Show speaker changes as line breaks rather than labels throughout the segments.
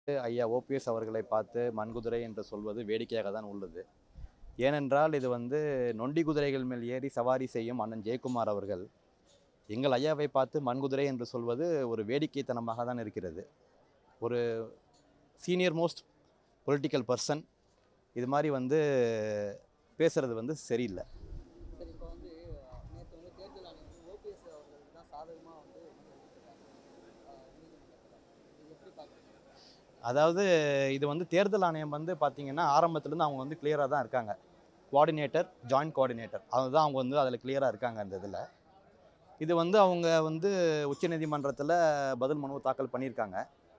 ஐயா ஓபிஎஸ் அவர்களை பார்த்து மண்குதிரை என்று சொல்வது வேடிக்கையாக தான் உள்ளது ஏனென்றால் இது வந்து நொண்டி குதிரைகள் மேல் ஏறி சவாரி செய்யும் அண்ணன் ஜெயக்குமார் அவர்கள் எங்கள் ஐயாவை பார்த்து மண்குதிரை என்று சொல்வது ஒரு வேடிக்கைத்தனமாக தான் இருக்கிறது ஒரு சீனியர் மோஸ்ட் பொலிட்டிக்கல் பர்சன் இது மாதிரி வந்து பேசுறது வந்து சரியில்லை
சரி இப்போ வந்து நேற்று வந்து தேர்தல் ஆணையம் ஓபிஎஸ் அவர்களுக்கு தான் சாதகமாக வந்து கொடுத்துருக்காங்க நீதிமன்றத்தில் இது எப்படி பார்க்குறீங்க
அதாவது இது வந்து தேர்தல் ஆணையம் வந்து பார்த்தீங்கன்னா ஆரம்பத்துலேருந்து அவங்க வந்து கிளியராக தான் இருக்காங்க கோஆர்டினேட்டர் ஜாயிண்ட் கோஆர்டினேட்டர் அதுதான் அவங்க வந்து அதில் கிளியராக இருக்காங்க அந்த இதில் இது வந்து அவங்க வந்து உச்சநீதிமன்றத்தில் பதில் மனு தாக்கல் பண்ணியிருக்காங்க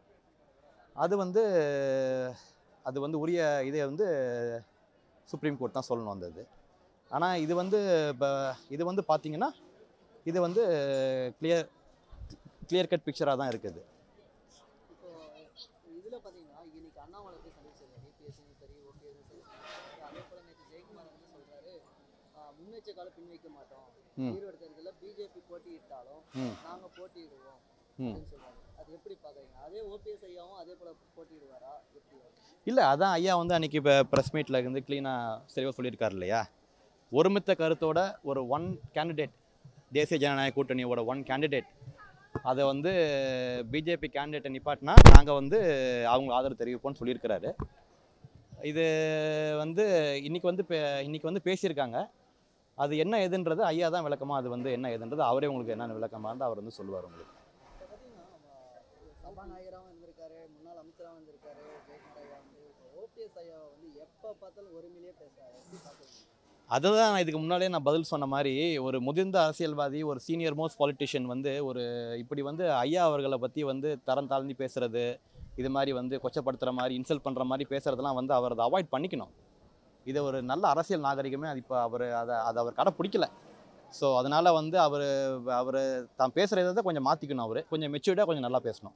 அது வந்து அது வந்து உரிய இதை வந்து சுப்ரீம் கோர்ட் தான் சொல்லணும் அந்த இது ஆனால் இது வந்து இப்போ இது வந்து பார்த்தீங்கன்னா இது வந்து கிளியர் கிளியர் கட் பிக்சராக தான் இருக்குது
இப்போ இதில் பார்த்தீங்கன்னா இன்னைக்கு அண்ணாமலை போய் சந்திச்சிருக்காரு டிபிஎஸ்ஸும் சரி ஓபிஎஸும் சரி சந்திச்சிருக்காரு. அதே போல் நேற்று ஜெயக்குமார் வந்து சொல்கிறாரு முன்னெச்ச காலம் பின் வைக்க மாட்டோம்
ம்.
ஈரோடு தேர்தலில் பிஜேபி போட்டியிட்டாலும்
ம்.
நாங்கள் போட்டியிடுவோம்
ம்
அப்படின்னு சொல்றாரு அது எப்படி பார்க்குறீங்க அதே ஓபிஎஸ் ஐயாவும் அதே போல் போட்டியிடுவாரா எப்படி வரும்?
இல்லை அதான் ஐயா வந்து அன்னைக்கு இப்போ ப்ரெஸ் மீட்டில் இருந்து க்ளீனாக தெளிவாக சொல்லியிருக்காரு இல்லையா ஒருமித்த கருத்தோட ஒரு ஒன் கேண்டிடேட் தேசிய ஜனநாயக கூட்டணியோட ஒன் கேண்டிடேட் அதை வந்து பிஜேபி கேண்டிடேட்டை நிப்பாட்டினா நாங்கள் வந்து அவங்க ஆதரவு தெரிவிப்போம்னு சொல்லியிருக்கிறாரு இது வந்து இன்னைக்கு வந்து பே- இன்னைக்கு வந்து பேசியிருக்காங்க அது என்ன ஏதுன்றது ஐயா தான் விளக்கமாக அது வந்து என்ன ஏதுன்றது அவரே உங்களுக்கு என்ன விளக்கமாக இருந்தால் அவர் வந்து சொல்லுவார் உங்களுக்கு
இப்போ பார்த்தீங்கன்னா சபாநாயகராகவும் இருந்திருக்காரு முன்னாள் அமைச்சராகவும் இருந்திருக்காரு ஜெயக்குமார் ஐயா வந்து இப்போ ஓபிஎஸ் ஐயா வந்து எப்போ பார்த்தாலும் ஒருமையிலேயே பேசுறாரு எப்படி பார்க்குறீங்க
அதுதான் நான் இதுக்கு முன்னாடியே நான் பதில் சொன்ன மாதிரி ஒரு முதிர்ந்த அரசியல்வாதி ஒரு சீனியர் மோஸ்ட் பாலிட்டிஷியன் வந்து ஒரு இப்படி வந்து ஐயா அவர்களை பற்றி வந்து தரம் தாழ்ந்து பேசுறது இது மாதிரி வந்து கொச்சப்படுத்துகிற மாதிரி இன்சல்ட் பண்ணுற மாதிரி பேசுறதெல்லாம் வந்து அவர் அதை அவாய்ட் பண்ணிக்கணும் இது ஒரு நல்ல அரசியல் நாகரிகமே அது இப்போ அவர் அதை அதை அவர் கடைப்பிடிக்கல ஸோ அதனால் வந்து அவர் அவர் தான் பேசுகிறத கொஞ்சம் மாற்றிக்கணும் அவர் கொஞ்சம் மெச்சூர்டாக கொஞ்சம் நல்லா பேசணும்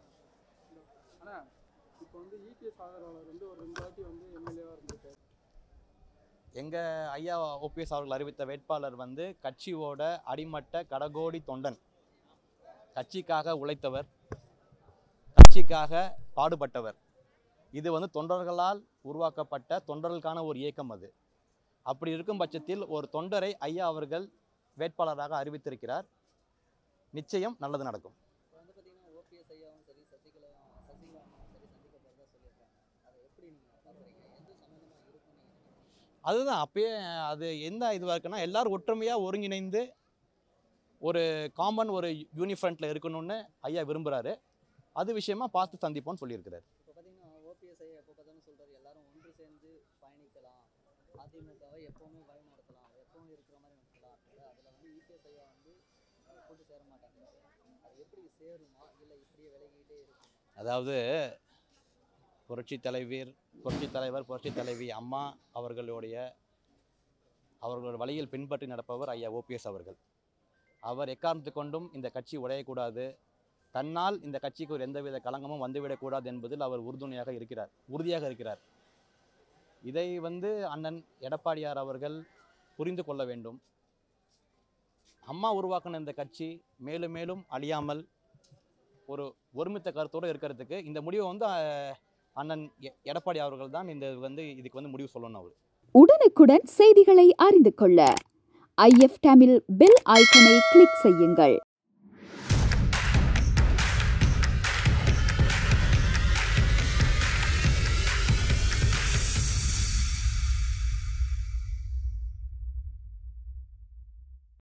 ஆனா இப்போ வந்து இபிஎஸ் ஆதரவாளர் வந்து ஒரு ரெண்டு வாட்டி வந்து எம்எல்ஏவா இருந்திருக்காரு
எங்கள் ஐயா ஓபிஎஸ் அவர்கள் அறிவித்த வேட்பாளர் வந்து கட்சியோட அடிமட்ட கடகோடி தொண்டன் கட்சிக்காக உழைத்தவர் கட்சிக்காக பாடுபட்டவர் இது வந்து தொண்டர்களால் உருவாக்கப்பட்ட தொண்டர்களுக்கான ஒரு இயக்கம் அது அப்படி இருக்கும் பட்சத்தில் ஒரு தொண்டரை ஐயா அவர்கள் வேட்பாளராக அறிவித்திருக்கிறார் நிச்சயம் நல்லது நடக்கும்
இப்போ வந்து பார்த்தீங்கன்னா ஓபிஎஸ் ஐயாவும் சரி சசிகலா சசிகலா அம்மாவும் சரி சந்திக்க போகிறதா சொல்லியிருக்காங்க அதை எப்படி நீங்கள் பார்க்குறீங்க எந்த சம்மந்தமாக இருக்கும்னு நீங்க நினைக்கிறீங்க?
அதுதான் அப்பயே அது எந்த இதுவாக இருக்குன்னா எல்லாரும் ஒற்றுமையாக ஒருங்கிணைந்து ஒரு காமன் ஒரு யூனிஃப்ரண்ட்டில் இருக்கணும்னு ஐயா விரும்புகிறாரு அது விஷயமா பார்த்து சந்திப்போம்னு சொல்லியிருக்கிறாரு
இப்போ பார்த்தீங்கன்னா ஓபிஎஸ் ஐயா எப்போ பார்த்தாலும் சொல்றாரு எல்லாரும் ஒன்று சேர்ந்து பயணிக்கலாம் அதிமுகவை எப்பவுமே வழி நடத்தலாம் எப்பவும் இருக்கிற மாதிரி நடத்தலாம் அதில் வந்து இபிஎஸ் ஐயா வந்து அஹ், கூட்டு சேர மாட்டாங்க அது எப்படி சேருமா இல்லை இப்படியே விலகிட்டே இருக்குமா
அதாவது புரட்சி தலைவர் புரட்சி தலைவர் புரட்சி தலைவி அம்மா அவர்களுடைய அவர்களோட வழியில் பின்பற்றி நடப்பவர் ஐயா ஓபிஎஸ் அவர்கள் அவர் எக்காரணத்து கொண்டும் இந்த கட்சி உடையக்கூடாது தன்னால் இந்த கட்சிக்கு ஒரு எந்தவித களங்கமும் வந்துவிடக்கூடாது என்பதில் அவர் உறுதுணையாக இருக்கிறார் உறுதியாக இருக்கிறார் இதை வந்து அண்ணன் எடப்பாடியார் அவர்கள் புரிந்து கொள்ள வேண்டும் அம்மா உருவாக்கின இந்த கட்சி மேலும் மேலும் அழியாமல் ஒரு ஒருமித்த கருத்தோடு இருக்கிறதுக்கு இந்த முடிவை வந்து அஹ், அண்ணன் எ- எடப்பாடி அவர்கள் தான் இந்த வந்து இதுக்கு வந்து முடிவு சொல்லணும் அவர்
உடனுக்குடன் செய்திகளை அறிந்து கொள்ள ஐஎஃப் தமிழ் பெல் ஐக்கனை கிளிக் செய்யுங்கள்